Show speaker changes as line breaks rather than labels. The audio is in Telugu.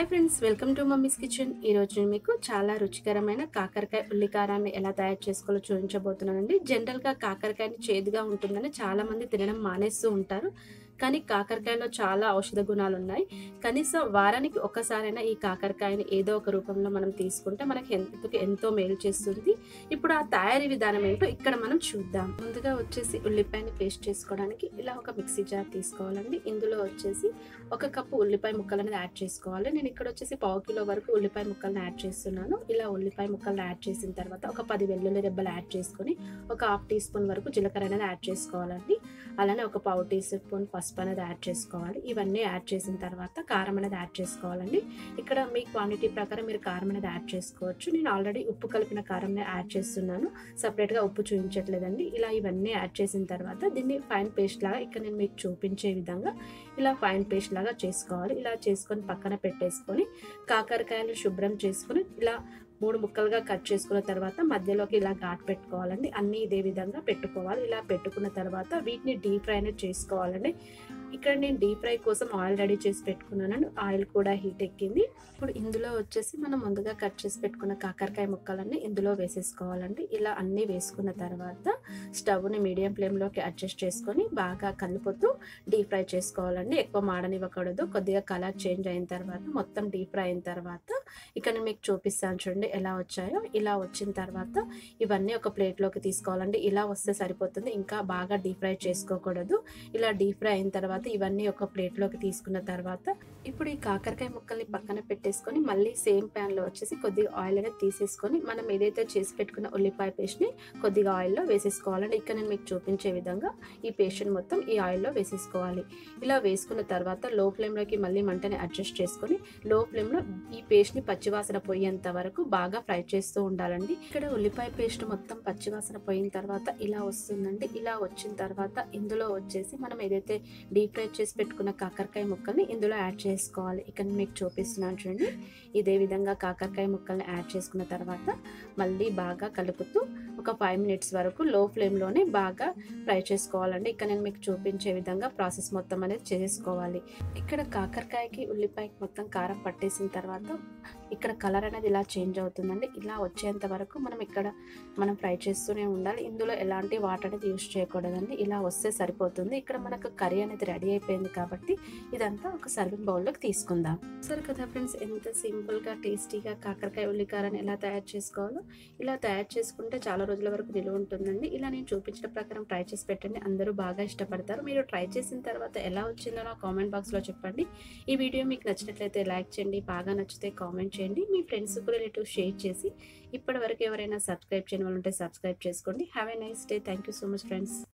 hi friends welcome to mummy's kitchen ఈ రోజు నేను మీకు చాలా రుచికరమైన కాకరకాయ ఉల్లికారాన్ని ఎలా తయారు చేసుకోవాలో చూపించబోతున్నానండి జనరల్గా కాకరకాయని చేదుగా ఉంటుందని చాలా మంది తినడం మానేస్తూ ఉంటారు కానీ కాకరకాయలో చాలా ఔషధ గుణాలు ఉన్నాయి కనీసం వారానికి ఒక్కసారైనా ఈ కాకరకాయని ఏదో ఒక రూపంలో మనం తీసుకుంటే మనకి హెల్త్కి ఎంతో మేలు చేస్తుంది ఇప్పుడు ఆ తయారీ విధానం ఏంటో ఇక్కడ మనం చూద్దాం ముందుగా వచ్చేసి ఉల్లిపాయని పేస్ట్ చేసుకోవడానికి ఇలా ఒక మిక్సీ జార్ తీసుకోవాలండి ఇందులో వచ్చేసి ఒక కప్పు ఉల్లిపాయ ముక్కలు అనేది యాడ్ చేసుకోవాలి నేను ఇక్కడ వచ్చేసి పావు కిలో వరకు ఉల్లిపాయ ముక్కలను యాడ్ చేస్తున్నాను ఇలా ఉల్లిపాయ ముక్కలను యాడ్ చేసిన తర్వాత ఒక పది వెల్లుల్లి రెబ్బలు యాడ్ చేసుకొని ఒక హాఫ్ టీ స్పూన్ వరకు జీలకర్ర అనేది యాడ్ చేసుకోవాలండి అలానే ఒక పావు టీ స్పూన్ పసుపు అనేది యాడ్ చేసుకోవాలి ఇవన్నీ యాడ్ చేసిన తర్వాత కారం అనేది యాడ్ చేసుకోవాలండి ఇక్కడ మీ క్వాంటిటీ ప్రకారం మీరు కారం అనేది యాడ్ చేసుకోవచ్చు నేను ఆల్రెడీ ఉప్పు కలిపిన కారం యాడ్ చేస్తున్నాను సపరేట్గా ఉప్పు చూపించట్లేదండి ఇలా ఇవన్నీ యాడ్ చేసిన తర్వాత దీన్ని ఫైన్ పేస్ట్ లాగా ఇక్కడ నేను మీకు చూపించే విధంగా ఇలా ఫైన్ పేస్ట్ లాగా చేసుకోవాలి ఇలా చేసుకొని పక్కన పెట్టేసుకొని కాకరకాయలు శుభ్రం చేసుకొని ఇలా మూడు ముక్కలుగా కట్ చేసుకున్న తర్వాత మధ్యలోకి ఇలా ఘాట్ పెట్టుకోవాలండి అన్నీ ఇదే విధంగా పెట్టుకోవాలి ఇలా పెట్టుకున్న తర్వాత వీటిని డీప్ ఫ్రై అనేది చేసుకోవాలండి ఇక్కడ నేను డీప్ ఫ్రై కోసం ఆయిల్ రెడీ చేసి పెట్టుకున్నాను ఆయిల్ కూడా హీట్ ఎక్కింది ఇప్పుడు ఇందులో వచ్చేసి మనం ముందుగా కట్ చేసి పెట్టుకున్న కాకరకాయ ముక్కలన్నీ ఇందులో వేసేసుకోవాలండి ఇలా అన్నీ వేసుకున్న తర్వాత స్టవ్ని మీడియం ఫ్లేమ్లోకి అడ్జస్ట్ చేసుకొని బాగా కలుపుతూ డీప్ ఫ్రై చేసుకోవాలండి ఎక్కువ మాడనివ్వకూడదు కొద్దిగా కలర్ చేంజ్ అయిన తర్వాత మొత్తం డీప్ ఫ్రై అయిన తర్వాత ఇక్కడ నేను మీకు చూపిస్తాను చూడండి ఎలా వచ్చాయో ఇలా వచ్చిన తర్వాత ఇవన్నీ ఒక ప్లేట్లోకి తీసుకోవాలండి ఇలా వస్తే సరిపోతుంది ఇంకా బాగా డీప్ ఫ్రై చేసుకోకూడదు ఇలా డీప్ ఫ్రై అయిన తర్వాత ఇవన్నీ ఒక ప్లేట్లోకి తీసుకున్న తర్వాత ఇప్పుడు ఈ కాకరకాయ ముక్కల్ని పక్కన పెట్టేసుకొని మళ్ళీ సేమ్ ప్యాన్లో వచ్చేసి కొద్దిగా ఆయిల్ అనేది తీసేసుకొని మనం ఏదైతే చేసి పెట్టుకున్న ఉల్లిపాయ పేస్ట్ని కొద్దిగా ఆయిల్లో వేసేసుకోవాలండి ఇక్కడ నేను మీకు చూపించే విధంగా ఈ పేస్ట్ని మొత్తం ఈ ఆయిల్లో వేసేసుకోవాలి ఇలా వేసుకున్న తర్వాత లో ఫ్లేమ్లోకి మళ్ళీ మంటని అడ్జస్ట్ చేసుకొని లో ఫ్లేమ్లో ఈ పేస్ట్ని పచ్చివాసన పోయేంత వరకు బాగా ఫ్రై చేస్తూ ఉండాలండి ఇక్కడ ఉల్లిపాయ పేస్ట్ మొత్తం పచ్చివాసన పోయిన తర్వాత ఇలా వస్తుందండి ఇలా వచ్చిన తర్వాత ఇందులో వచ్చేసి మనం ఏదైతే డీప్ ఫ్రై చేసి పెట్టుకున్న కాకరకాయ ముక్కల్ని ఇందులో యాడ్ చేసుకోవాలి ఇక్కడ మీకు చూపిస్తున్నాను చూడండి ఇదే విధంగా కాకరకాయ ముక్కల్ని యాడ్ చేసుకున్న తర్వాత మళ్ళీ బాగా కలుపుతూ ఒక ఫైవ్ మినిట్స్ వరకు లో ఫ్లేమ్లోనే బాగా ఫ్రై చేసుకోవాలండి ఇక్కడ నేను మీకు చూపించే విధంగా ప్రాసెస్ మొత్తం అనేది చేసుకోవాలి ఇక్కడ కాకరకాయకి ఉల్లిపాయకి మొత్తం కారం పట్టేసిన తర్వాత ఇక్కడ కలర్ అనేది ఇలా చేంజ్ అవుతుందండి ఇలా వచ్చేంత వరకు మనం ఇక్కడ మనం ఫ్రై చేస్తూనే ఉండాలి ఇందులో ఎలాంటి వాటర్ అనేది యూస్ చేయకూడదండి ఇలా వస్తే సరిపోతుంది ఇక్కడ మనకు కర్రీ అనేది రెడీ అయిపోయింది కాబట్టి ఇదంతా ఒక సర్వింగ్ బౌల్లోకి తీసుకుందాం సరే కదా ఫ్రెండ్స్ ఎంత సింపుల్గా టేస్టీగా కాకరకాయ ఉల్లికారాన్ని ఎలా తయారు చేసుకోవాలో ఇలా తయారు చేసుకుంటే చాలా రోజుల వరకు నిలువ ఉంటుందండి ఇలా నేను చూపించిన ప్రకారం ట్రై చేసి పెట్టండి అందరూ బాగా ఇష్టపడతారు మీరు ట్రై చేసిన తర్వాత ఎలా వచ్చిందో నా కామెంట్ బాక్స్లో చెప్పండి ఈ వీడియో మీకు నచ్చినట్లయితే లైక్ చేయండి బాగా నచ్చితే కామెంట్ చేయండి మీ ఫ్రెండ్స్ రిలేటివ్ షేర్ చేసి ఇప్పటి వరకు ఎవరైనా సబ్స్క్రైబ్ చేయని వాళ్ళు ఉంటే సబ్స్క్రైబ్ చేసుకోండి have a nice day thank you so much friends